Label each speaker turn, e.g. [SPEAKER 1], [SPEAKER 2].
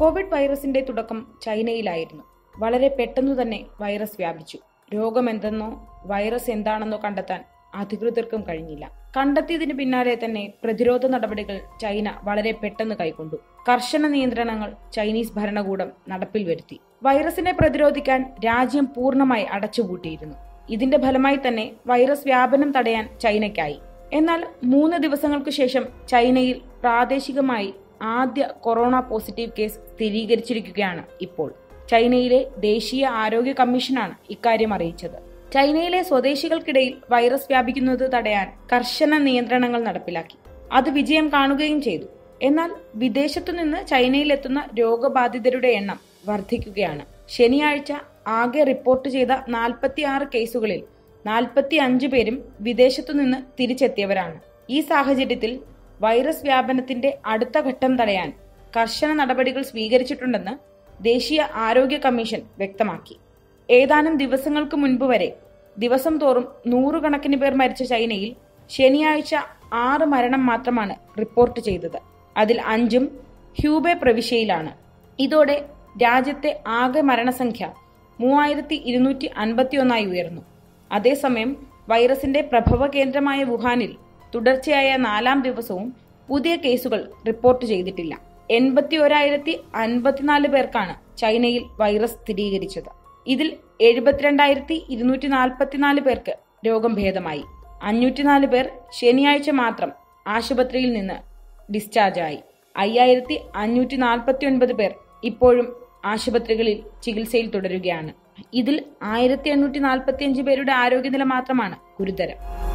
[SPEAKER 1] Covid വൈറസിന്റെ തുടക്കം ചൈനയിലായിരുന്നു വളരെ പെട്ടെന്നു തന്നെ വൈറസ് വ്യാപിച്ചു രോഗമെന്തെന്നോ വൈറസ് എന്താണെന്നോ കണ്ടെത്താൻ അധികൃതർക്കും കഴിഞ്ഞില്ല കണ്ടെത്തിയതിന് പിന്നാലെ തന്നെ പ്രതിരോധ നടപടികൾ ചൈന വളരെ പെട്ടെന്ന് കൈക്കൊണ്ടു കർശന നിയന്ത്രണങ്ങൾ ചൈനീസ് ഭരണകൂടം നടപ്പിൽ വരുത്തി വൈറസിനെ പ്രതിരോധിക്കാൻ രാജ്യം പൂർണ്ണമായി അടച്ചുപൂട്ടിയിരുന്നു ഇതിന്റെ ഫലമായി തന്നെ വൈറസ് വ്യാപനം തടയാൻ ചൈനയ്ക്കായി എന്നാൽ മൂന്ന് ദിവസങ്ങൾക്ക് ശേഷം ചൈനയിൽ പ്രാദേശികമായി ആദ്യ കൊറോണ പോസിറ്റീവ് കേസ് സ്ഥിരീകരിച്ചിരിക്കുകയാണ് ഇപ്പോൾ ചൈനയിലെ ദേശീയ ആരോഗ്യ കമ്മീഷനാണ് ഇക്കാര്യം അറിയിച്ചത് ചൈനയിലെ സ്വദേശികൾക്കിടയിൽ വൈറസ് വ്യാപിക്കുന്നത് തടയാൻ കർശന നിയന്ത്രണങ്ങൾ നടപ്പിലാക്കി അത് വിജയം കാണുകയും ചെയ്തു എന്നാൽ വിദേശത്തു നിന്ന് ചൈനയിലെത്തുന്ന രോഗബാധിതരുടെ എണ്ണം വർദ്ധിക്കുകയാണ് ശനിയാഴ്ച ആകെ റിപ്പോർട്ട് ചെയ്ത നാൽപ്പത്തിയാറ് കേസുകളിൽ നാൽപ്പത്തി അഞ്ച് പേരും വിദേശത്തു നിന്ന് തിരിച്ചെത്തിയവരാണ് ഈ സാഹചര്യത്തിൽ വൈറസ് വ്യാപനത്തിന്റെ അടുത്ത ഘട്ടം തടയാൻ കർശന നടപടികൾ സ്വീകരിച്ചിട്ടുണ്ടെന്ന് ദേശീയ ആരോഗ്യ കമ്മീഷൻ വ്യക്തമാക്കി ഏതാനും ദിവസങ്ങൾക്ക് മുൻപ് വരെ ദിവസം തോറും നൂറുകണക്കിന് പേർ മരിച്ച ചൈനയിൽ ശനിയാഴ്ച ആറ് മരണം മാത്രമാണ് റിപ്പോർട്ട് ചെയ്തത് അതിൽ അഞ്ചും ഹ്യൂബെ പ്രവിശ്യയിലാണ് ഇതോടെ രാജ്യത്തെ ആകെ മരണസംഖ്യ മൂവായിരത്തി ഇരുന്നൂറ്റി അൻപത്തിയൊന്നായി ഉയർന്നു അതേസമയം വൈറസിന്റെ പ്രഭവ കേന്ദ്രമായ വുഹാനിൽ തുടർച്ചയായ നാലാം ദിവസവും പുതിയ കേസുകൾ റിപ്പോർട്ട് ചെയ്തിട്ടില്ല എൺപത്തി ഒരായിരത്തി അൻപത്തിനാല് പേർക്കാണ് ചൈനയിൽ വൈറസ് സ്ഥിരീകരിച്ചത് ഇതിൽ എഴുപത്തിരണ്ടായിരത്തി ഇരുന്നൂറ്റി നാൽപ്പത്തിനാല് പേർക്ക് രോഗം ഭേദമായി അഞ്ഞൂറ്റിനാല് പേർ ശനിയാഴ്ച മാത്രം ആശുപത്രിയിൽ നിന്ന് ഡിസ്ചാർജായി അയ്യായിരത്തി അഞ്ഞൂറ്റി നാൽപ്പത്തി ഒൻപത് പേർ ഇപ്പോഴും ആശുപത്രികളിൽ ചികിത്സയിൽ തുടരുകയാണ് ഇതിൽ ആയിരത്തി എണ്ണൂറ്റി നാൽപ്പത്തി അഞ്ച് പേരുടെ ആരോഗ്യനില മാത്രമാണ് ഗുരുതരം